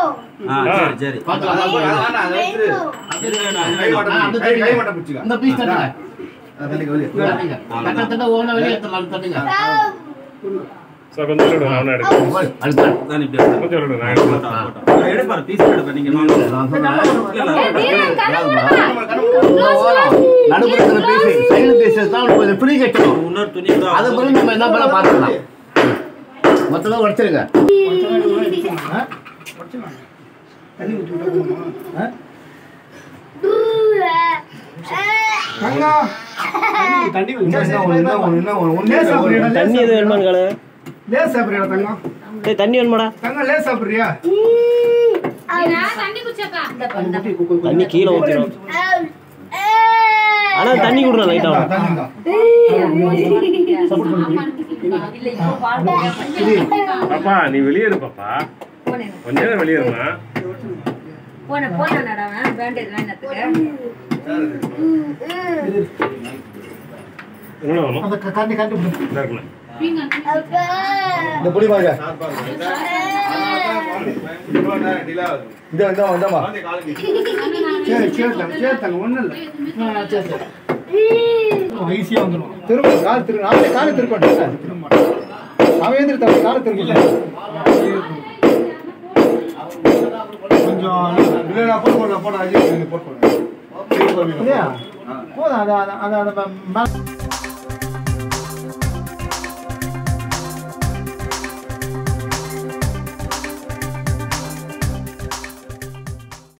ஆ சரி சரி பார்க்கலாம், அதான் போய். வேணாம், அதை வச்சிரு. எது வேணும் அது கை வேணும் மட்டும் அந்த கை- கை தண்ணி. மட்டும் பிடிச்சுக்க. இந்த பீஸ் தட்டுங்க. அதை தள்ளிக்க வெளியே. தட்டுங்க. தட்ட, தட்ட, ஒவ்வொண்ணா வெளியே எடுத்துடலாம், தட்டுங்க. சார் கொஞ்சம் விடு நான் எடுக்கிறேன் போய், அடுத்து. தான் இப்படி எடுத்து. கொஞ்சம் விடு நான் எடுக்கிறேன் போட்டா, போட்டா. எடுப்பாரு பீஸ் எடுப்பா நீங்க வாங்க. நான் சொன்னேன். இல்ல, இல்ல. உள்ள ஓரம். நடுப்புற இருக்கிற piece, side piece தான் உங்களுக்கு கொஞ்சம் free கட்டணும். இன்னொரு துணி கூட அது பிறகு நம்ம என்ன பண்ண பார்த்துக்கலாம் மொத்தமா உடைச்சிருங்க இன்னும் என்ன ஒண்ணு, என்ன ஒண்ணு, என்ன ஒண்ணு, ஒண்ணே சாப்பிடுறியா? தண்ணி எதுவும் வேணுமான்னு கேளு லேஸ் சாப்பிடுறியாடா தங்கம்? டேய் தண்ணி வேணுமாடா தங்கம் லேஸ் சாப்பிடுறியா? தண்ணி கீழே ஊற்றிடும் ஆனா தண்ணி கொடுறேன் லைட்டா இந்தா, தண்ணி இந்தா. பாப்பா நீ வெளியே இரு பாப்பா கொஞ்ச நேரம் வெளியே இருமா போன போன நடவன் வேண்டியது என்னத்துக்கு எவ்வளோ வேணும் அந்த க- காட்டி, காட்டி விடு. இதா இருக்குண்ணே. இந்த புடி பாருங்க. இந்த, இந்த, இந்தாம்மா. சரி, சரி தங்கம், சரி தங்கம், ஒண்ணும் இல்ல. ஈஸியா வந்துரும். திரும்ப, கால் திரு- நாளை காலை திருப்பட்டும். அவன் எழுந்திரு தம்பி, காலை திருப்பட்டும். கொஞ்சம் இல்ல, நான் போட்டு போடுறேன், போடுறேன், அஜய், நீங்க போட்டு போடுங்க. இல்லையா? போதும், அது- அது- அது- அது-